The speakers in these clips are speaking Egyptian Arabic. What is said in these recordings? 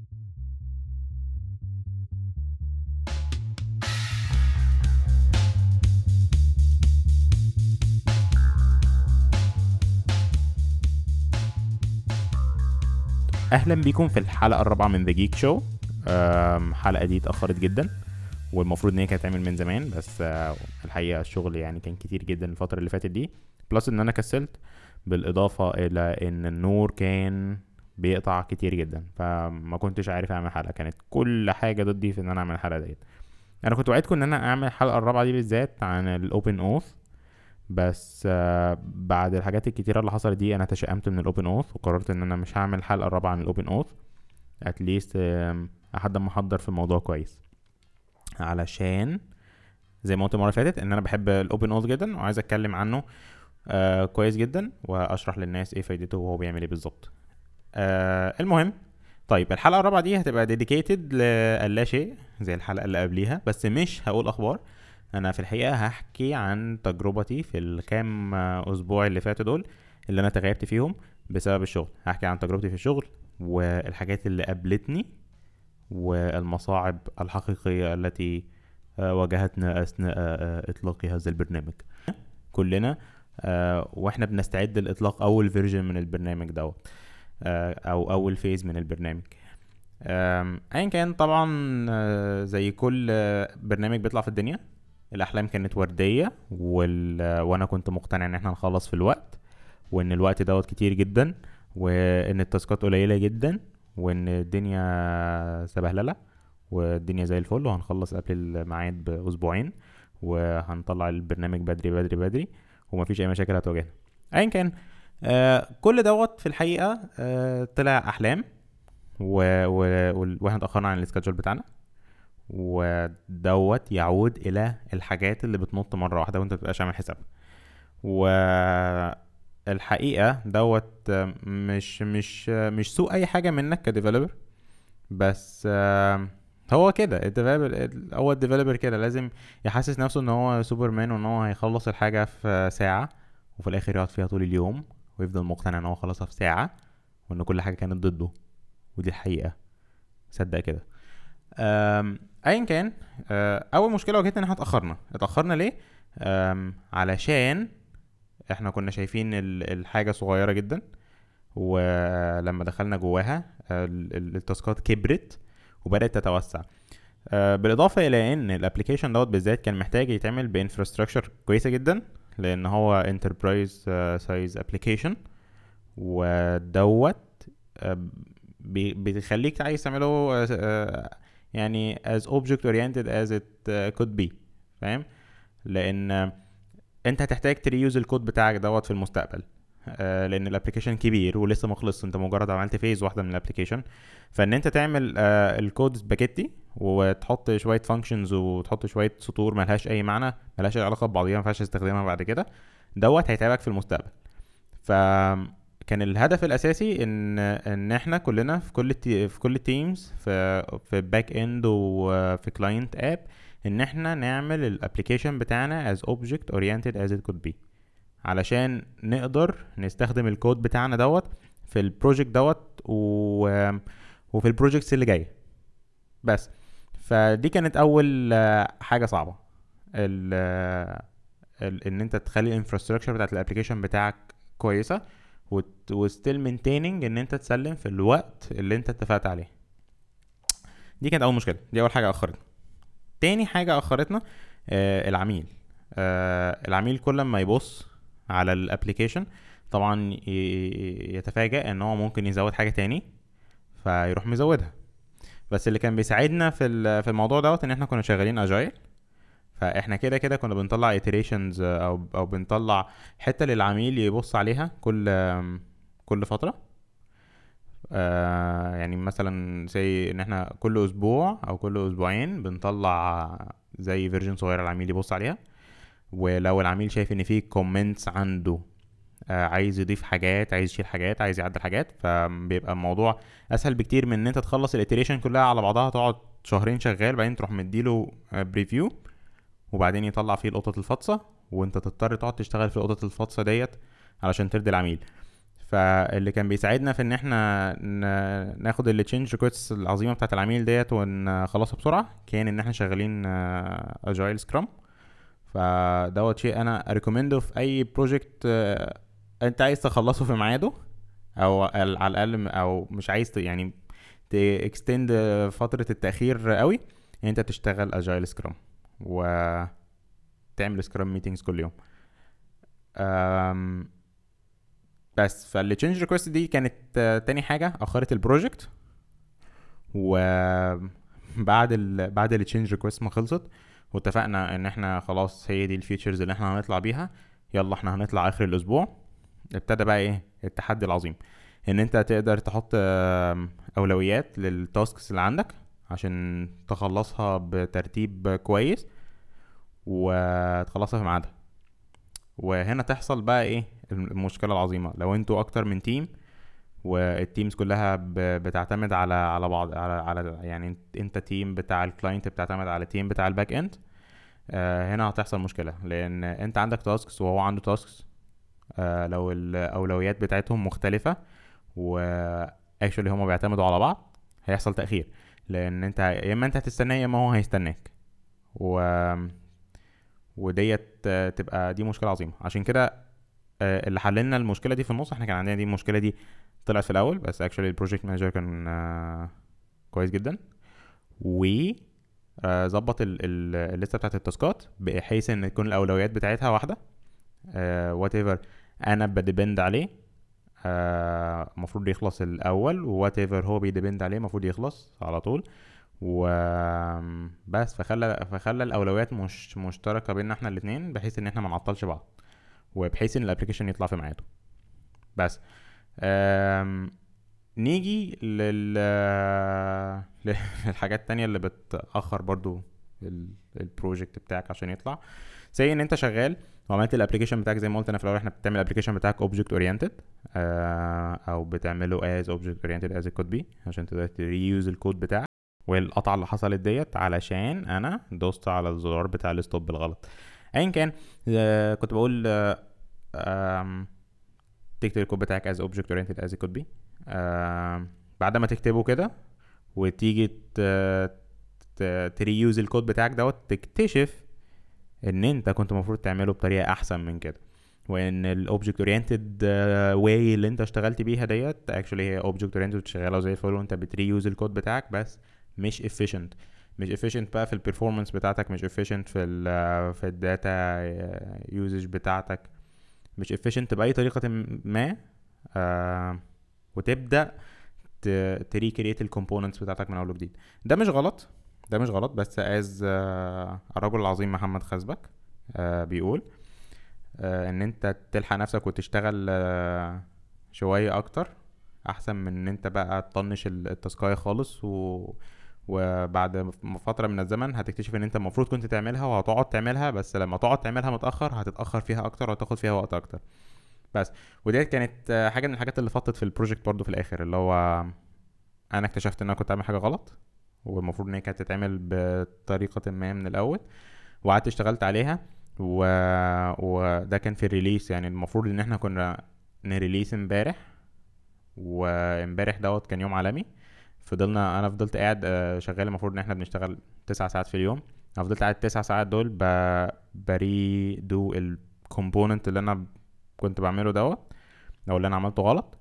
اهلا بيكم في الحلقه الرابعه من ذا جيك شو الحلقه دي اتاخرت جدا والمفروض ان هي كانت تعمل من زمان بس آه، الحقيقه الشغل يعني كان كتير جدا الفتره اللي فاتت دي بلس ان انا كسلت بالاضافه الى ان النور كان بيقطع كتير جدا فما كنتش عارف اعمل حلقه كانت كل حاجه ضدي في ان انا اعمل الحلقه ديت انا كنت وعدكم ان انا اعمل الحلقه الرابعه دي بالذات عن الاوبن اوث بس آه، بعد الحاجات الكتيرة اللي حصلت دي انا تشائمت من الاوبن اوث وقررت ان انا مش هعمل الحلقة الرابعة عن الاوبن اوث اتليست لحد ما احضر في الموضوع كويس علشان زي ما قلت المرة اللي فاتت ان انا بحب الاوبن اوث جدا وعايز اتكلم عنه آه كويس جدا واشرح للناس ايه فايدته وهو بيعمل ايه بالظبط آه المهم طيب الحلقة الرابعة دي هتبقى ديديكيتد للا شيء زي الحلقة اللي قبليها بس مش هقول اخبار انا في الحقيقه هحكي عن تجربتي في الكام اسبوع اللي فاتوا دول اللي انا تغيبت فيهم بسبب الشغل هحكي عن تجربتي في الشغل والحاجات اللي قابلتني والمصاعب الحقيقيه التي آه، واجهتنا اثناء آه، اطلاق هذا البرنامج كلنا آه، واحنا بنستعد لاطلاق اول فيرجن من البرنامج دوت او اول فيز من البرنامج ايا كان طبعا زي كل برنامج بيطلع في الدنيا الاحلام كانت ورديه وال... وانا كنت مقتنع ان احنا نخلص في الوقت وان الوقت دوت كتير جدا وان التاسكات قليله جدا وان الدنيا سبهلله والدنيا زي الفل وهنخلص قبل الميعاد باسبوعين وهنطلع البرنامج بدري بدري بدري ومفيش اي مشاكل هتواجهنا ايا كان آه كل دوت في الحقيقه آه طلع احلام و... و... واحنا اتاخرنا عن السكادجول بتاعنا ودوت يعود الى الحاجات اللي بتنط مره واحده وانت متبقاش عامل حسابها والحقيقه دوت مش مش مش سوء اي حاجه منك كديفلوبر بس هو كده الديفلوبر هو الديفلوبر كده لازم يحسس نفسه ان هو سوبرمان وان هو هيخلص الحاجه في ساعه وفي الاخر يقعد فيها طول اليوم ويفضل مقتنع ان هو خلصها في ساعه وان كل حاجه كانت ضده ودي الحقيقه صدق كده ايا كان آه، اول مشكله واجهتنا ان احنا اتاخرنا اتاخرنا ليه علشان احنا كنا شايفين الحاجه صغيره جدا ولما دخلنا جواها التاسكات كبرت وبدات تتوسع آه، بالاضافه الى ان الابلكيشن دوت بالذات كان محتاج يتعمل بانفراستراكشر كويسه جدا لان هو انتربرايز سايز ابلكيشن ودوت بيخليك عايز تعمله آه، يعني as object oriented as it uh, could be فاهم لان انت هتحتاج تريوز الكود بتاعك دوت في المستقبل آه لان الابلكيشن كبير ولسه ما خلصش انت مجرد عملت فيز واحده من الابلكيشن فان انت تعمل آه الكود سباكيتي وتحط شويه فانكشنز وتحط شويه سطور ملهاش اي معنى ملهاش اي علاقه ببعضيها ما ينفعش تستخدمها بعد كده دوت هيتعبك في المستقبل ف كان الهدف الاساسي ان ان احنا كلنا في كل التي في كل التيمز في في باك اند وفي كلاينت اب ان احنا نعمل الابلكيشن بتاعنا as object oriented as it could be علشان نقدر نستخدم الكود بتاعنا دوت في البروجكت دوت و وفي البروجكتس اللي جايه بس فدي كانت اول حاجه صعبه ال ان انت تخلي الانفراستراكشر بتاعت الابلكيشن بتاعك كويسه وستيل مينتيننج ان انت تسلم في الوقت اللي انت اتفقت عليه دي كانت اول مشكله دي اول حاجه اخرتنا تاني حاجه اخرتنا آه العميل آه العميل كل ما يبص على الابلكيشن طبعا يتفاجأ ان هو ممكن يزود حاجه تاني فيروح مزودها بس اللي كان بيساعدنا في في الموضوع دوت ان احنا كنا شغالين اجايل فاحنا كده كده كنا بنطلع iterations او او بنطلع حته للعميل يبص عليها كل كل فتره آه يعني مثلا زي ان احنا كل اسبوع او كل اسبوعين بنطلع زي فيرجن صغيره العميل يبص عليها ولو العميل شايف ان في كومنتس عنده آه عايز يضيف حاجات عايز يشيل حاجات عايز يعدل حاجات فبيبقى الموضوع اسهل بكتير من ان انت تخلص الاتريشن كلها على بعضها تقعد شهرين شغال بعدين تروح مديله بريفيو آه وبعدين يطلع فيه القطط الفاطسه وانت تضطر تقعد تشتغل في القطط الفاطسه ديت علشان ترضي العميل فاللي كان بيساعدنا في ان احنا ناخد التشينج ريكوست العظيمه بتاعت العميل ديت ونخلصها بسرعه كان ان احنا شغالين اجايل سكرام فدوت شيء انا ريكومنده في اي بروجكت انت عايز تخلصه في ميعاده او على الاقل او مش عايز يعني تكستند فتره التاخير قوي انت تشتغل اجايل سكرام و تعمل سكرام ميتينجز كل يوم أم بس فالتشينج ريكوست دي كانت تاني حاجه اخرت البروجكت وبعد ال بعد التشينج ريكوست ما خلصت واتفقنا ان احنا خلاص هي دي الفيتشرز اللي احنا هنطلع بيها يلا احنا هنطلع اخر الاسبوع ابتدى بقى ايه التحدي العظيم ان انت تقدر تحط اولويات للتاسكس اللي عندك عشان تخلصها بترتيب كويس وتخلصها في ميعادها وهنا تحصل بقى ايه المشكله العظيمه لو انتوا اكتر من تيم والتيمز كلها بتعتمد على على بعض على على يعني انت تيم بتاع الكلاينت بتعتمد على تيم بتاع الباك اند آه هنا هتحصل مشكله لان انت عندك تاسكس وهو عنده تاسكس آه لو الاولويات بتاعتهم مختلفه و اكشولي هما بيعتمدوا على بعض هيحصل تاخير لان انت يا اما انت هتستناه يا اما هو هيستناك و وديت تبقى دي مشكله عظيمه عشان كده آه، اللي حللنا المشكله دي في النص احنا كان عندنا دي المشكله دي طلعت في الاول بس اكشولي البروجكت مانجر كان آه، كويس جدا و آه، ظبط الليسته بتاعت التاسكات بحيث ان تكون الاولويات بتاعتها واحده وات ايفر انا بديبند عليه المفروض يخلص الاول وات ايفر هو بيديبند عليه المفروض يخلص على طول و بس فخلى فخلى الاولويات مش مشتركه بيننا احنا الاثنين بحيث ان احنا ما نعطلش بعض وبحيث ان الابلكيشن يطلع في ميعاده بس نيجي لل للحاجات التانية اللي بتأخر برضو البروجكت بتاعك عشان يطلع زي ان انت شغال وعملت الابلكيشن بتاعك زي ما قلت انا في الاول احنا بتعمل الابلكيشن بتاعك اوبجكت اورينتد او بتعمله از اوبجكت اورينتد از كود بي عشان تقدر تريوز الكود بتاعك والقطعه اللي حصلت ديت علشان انا دوست على الزرار بتاع الستوب بالغلط ايا كان آه كنت بقول آه تكتب الكود بتاعك از اوبجكت اورينتد از كود بي بعد ما تكتبه كده وتيجي تريوز الكود بتاعك دوت تكتشف ان انت كنت المفروض تعمله بطريقه احسن من كده وان الاوبجكت اورينتد واي اللي انت اشتغلت بيها ديت اكشولي هي اوبجكت اورينتد شغاله زي الفل وانت بتريوز الكود بتاعك بس مش efficient مش efficient بقى في البرفورمانس بتاعتك مش efficient في ال في الداتا يوزج بتاعتك مش efficient باي طريقه ما آه وتبدا تريكريت الكومبوننتس بتاعتك من اول وجديد ده مش غلط ده مش غلط بس از آه الرجل العظيم محمد خزبك آه بيقول آه ان انت تلحق نفسك وتشتغل آه شويه اكتر احسن من ان انت بقى تطنش التاسكايه خالص و وبعد فتره من الزمن هتكتشف ان انت المفروض كنت تعملها وهتقعد تعملها بس لما تقعد تعملها متاخر هتتاخر فيها اكتر وهتاخد فيها وقت اكتر بس وديت كانت حاجه من الحاجات اللي فطت في البروجكت برضو في الاخر اللي هو انا اكتشفت ان انا كنت عامل حاجه غلط والمفروض ان هي كانت تتعمل بطريقه ما من الاول وقعدت اشتغلت عليها و... وده كان في الريليس يعني المفروض ان احنا كنا نريليس امبارح وامبارح دوت كان يوم عالمي فضلنا انا فضلت قاعد آه، شغال المفروض ان احنا بنشتغل تسع ساعات في اليوم انا فضلت قاعد تسع ساعات دول بري دو الكومبوننت اللي انا كنت بعمله دوت او اللي انا عملته غلط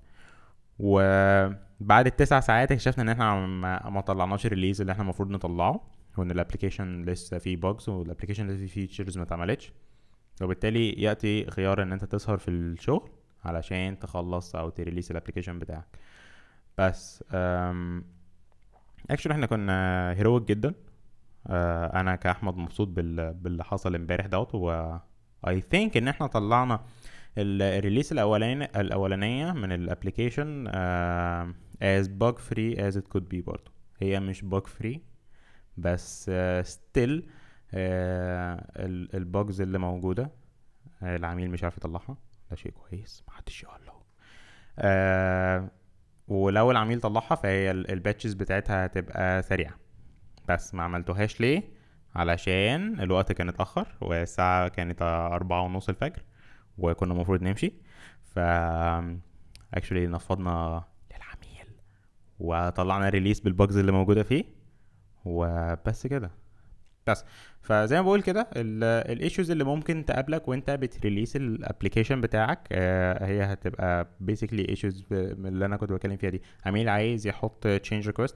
وبعد التسع ساعات اكتشفنا ان احنا ما طلعناش الريليز اللي احنا المفروض نطلعه وان الابلكيشن لسه فيه باجز والابلكيشن لسه فيه فيتشرز ما اتعملتش وبالتالي ياتي خيار ان انت تسهر في الشغل علشان تخلص او تريليس الابلكيشن بتاعك بس اكشن احنا كنا هيرويك جدا آه انا كاحمد مبسوط بال... باللي حصل امبارح دوت و اي ثينك ان احنا طلعنا الريليس الاولاني الاولانيه من الابلكيشن از bug free as it could be برضه هي مش bug free بس ستيل uh, uh, الباجز اللي موجوده العميل مش عارف يطلعها ده شيء كويس محدش يقول له uh, ولو العميل طلعها فهي الباتشز بتاعتها هتبقى سريعه بس ما عملتوهاش ليه علشان الوقت كان اتاخر والساعه كانت أربعة ونص الفجر وكنا المفروض نمشي ف اكشولي نفضنا للعميل وطلعنا ريليس بالبجز اللي موجوده فيه وبس كده بس فزي ما بقول كده الايشوز اللي ممكن تقابلك وانت بتريليس الابلكيشن بتاعك آه، هي هتبقى بيسكلي ايشوز من اللي انا كنت بتكلم فيها دي عميل عايز يحط تشينج ريكوست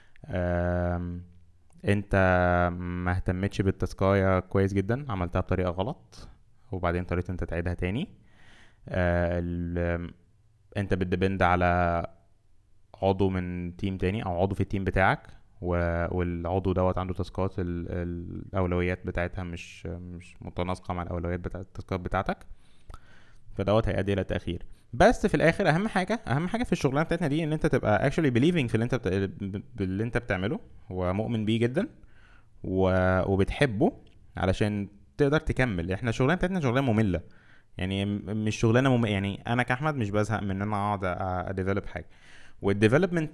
انت ما اهتمتش بالتسكاية كويس جدا عملتها بطريقه غلط وبعدين اضطريت انت تعيدها تاني آه، انت بتدبند على عضو من تيم تاني او عضو في التيم بتاعك والعضو دوت عنده تاسكات الاولويات بتاعتها مش مش متناسقه مع الاولويات بتاعت التاسكات بتاعتك فدوت هيؤدي الى تاخير بس في الاخر اهم حاجه اهم حاجه في الشغلانه بتاعتنا دي ان انت تبقى اكشولي بليفنج في اللي انت بت... باللي انت بتعمله ومؤمن بيه جدا و... وبتحبه علشان تقدر تكمل احنا الشغلانه بتاعتنا شغلانه ممله يعني مش شغلانه مم... يعني انا كاحمد مش بزهق من ان انا اقعد اديفلوب حاجه والديفلوبمنت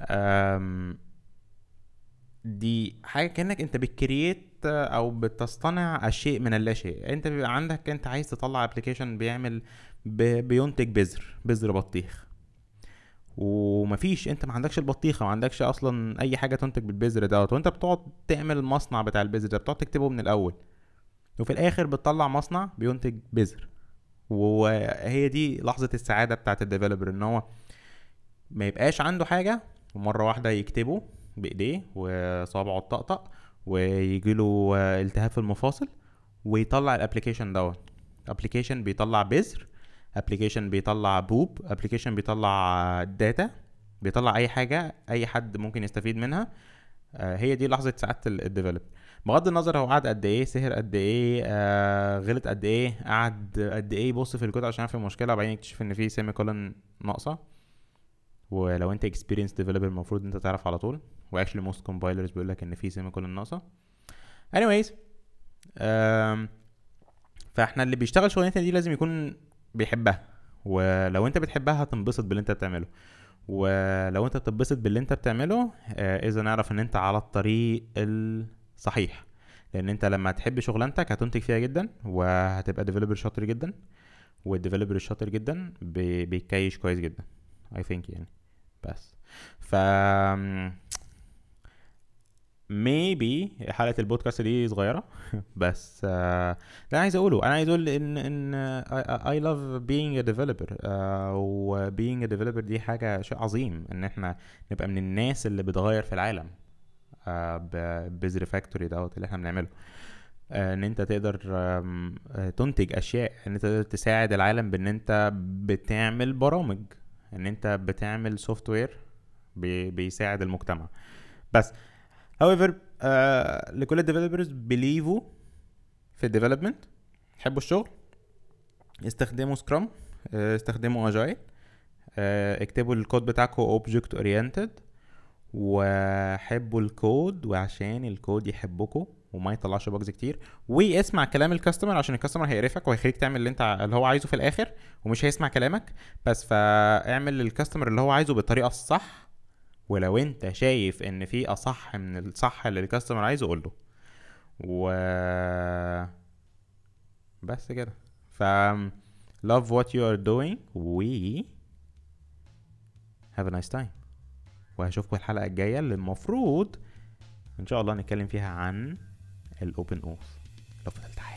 دي حاجه كانك انت بتكريت او بتصطنع الشيء من اللا شيء انت بيبقى عندك انت عايز تطلع ابلكيشن بيعمل بينتج بذر بذر بطيخ ومفيش انت ما عندكش البطيخه ما عندكش اصلا اي حاجه تنتج بالبذر دوت وانت بتقعد تعمل المصنع بتاع البذر ده بتقعد تكتبه من الاول وفي الاخر بتطلع مصنع بينتج بذر وهي دي لحظه السعاده بتاعت الديفلوبر ان هو ما يبقاش عنده حاجه ومره واحده يكتبه بايديه وصابعه الطقطق ويجي له التهاب في المفاصل ويطلع الابلكيشن دوت ابلكيشن بيطلع بذر ابلكيشن بيطلع بوب ابلكيشن بيطلع داتا بيطلع اي حاجه اي حد ممكن يستفيد منها آه، هي دي لحظه سعاده الديفلوب بغض النظر هو قعد قد ايه سهر قد ايه آه غلط قد ايه قعد قد ايه يبص في الكود عشان يعرف المشكله وبعدين يكتشف ان في سيمي كولن ناقصه ولو انت اكسبيرينس ديفلوبر المفروض انت تعرف على طول واكشلي موست كومبايلرز بيقول لك ان في سيمي كولن ناقصه anyways فاحنا اللي بيشتغل شغلانتنا دي لازم يكون بيحبها ولو انت بتحبها هتنبسط باللي انت بتعمله ولو انت بتنبسط باللي انت بتعمله آه اذا نعرف ان انت على الطريق الصحيح لان انت لما تحب شغلانتك هتنتج فيها جدا وهتبقى ديفلوبر شاطر جدا والديفلوبر الشاطر جدا بيكيش كويس جدا اي ثينك يعني بس ف ميبي حلقه البودكاست دي صغيره بس آه ده عايز اقوله انا عايز اقول ان ان اي لاف بينج ا ديفلوبر و being ا ديفلوبر دي حاجه شيء عظيم ان احنا نبقى من الناس اللي بتغير في العالم آه بذر فاكتوري دوت اللي احنا بنعمله آه ان انت تقدر تنتج اشياء ان انت تقدر تساعد العالم بان انت بتعمل برامج ان انت بتعمل سوفت وير بيساعد المجتمع بس however uh, لكل الديفلوبرز بليفوا في الديفلوبمنت يحبوا الشغل استخدموا سكرام استخدموا اجايل اكتبوا الكود بتاعكم اوبجكت اورينتد وحبوا الكود وعشان الكود يحبكم وما يطلعش باجز كتير واسمع كلام الكاستمر عشان الكاستمر هيقرفك وهيخليك تعمل اللي انت اللي هو عايزه في الاخر ومش هيسمع كلامك بس فاعمل للكاستمر اللي هو عايزه بالطريقه الصح ولو انت شايف ان في اصح من الصح اللي الكاستمر عايزه قول له و بس كده ف love what you are doing we have a nice time وهشوفكم الحلقة الجاية اللي المفروض ان شاء الله نتكلم فيها عن الاوبن اوث لو فضلت